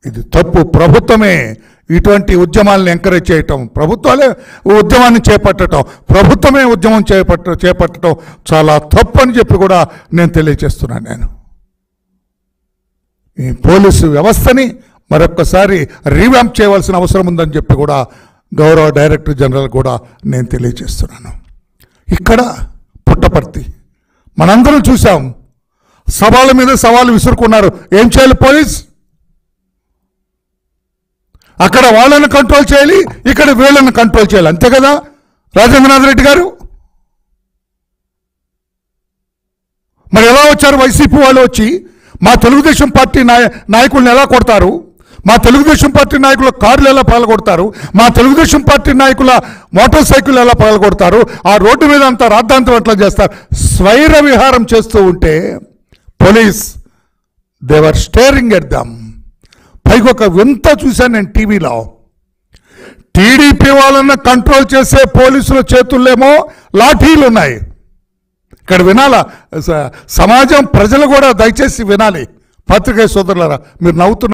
ఇది తప్పు ప్రభుత్వమే ఇటువంటి ఉద్యమాలను ఎంకరేజ్ చేయటం ప్రభుత్వాలే ఉద్యమాన్ని చేపట్టడం ప్రభుత్వమే ఉద్యమం చేపట్ట చేపట్టడం చాలా తప్పు అని చెప్పి కూడా నేను తెలియజేస్తున్నాను నేను ఈ పోలీసు వ్యవస్థని మరొక్కసారి రీవ్యాంప్ చేయవలసిన అవసరం ఉందని చెప్పి కూడా గౌరవ డైరెక్టర్ జనరల్ కూడా నేను తెలియజేస్తున్నాను ఇక్కడ పుట్టపర్తి మనందరం చూసాం సవాళ్ళ మీద సవాలు విసురుకున్నారు ఏం చేయాలి పోలీస్ అక్కడ వాళ్ళని కంట్రోల్ చేయాలి ఇక్కడ వీళ్ళని కంట్రోల్ చేయాలి అంతే కదా రాజేంద్రనాథ్ రెడ్డి గారు మరి ఎలా వచ్చారు వైసీపీ వాళ్ళు వచ్చి మా తెలుగుదేశం పార్టీ నాయ నాయకుల్ని ఎలా కొడతారు మా తెలుగుదేశం పార్టీ నాయకుల కార్లు ఎలా పగలగొడతారు మా తెలుగుదేశం పార్టీ నాయకుల మోటార్ సైకిల్ ఎలా పగలగొడతారు ఆ రోడ్డు మీద అంతా రాద్ధాంతం ఎట్లా చేస్తారు స్వైర విహారం చేస్తూ ఉంటే పోలీస్ దేవర్ స్టేరింగ్ ఎట్ దమ్ పైకి ఒక వింత చూశాను నేను టీవీలో టీడీపీ వాళ్ళని కంట్రోల్ చేసే పోలీసుల చేతుల్లేమో లాఠీలు ఉన్నాయి ఇక్కడ వినాలా స- సమాజం ప్రజలు కూడా దయచేసి వినాలి పత్రికా సోదరులారా మీరు నవ్వుతున్నారు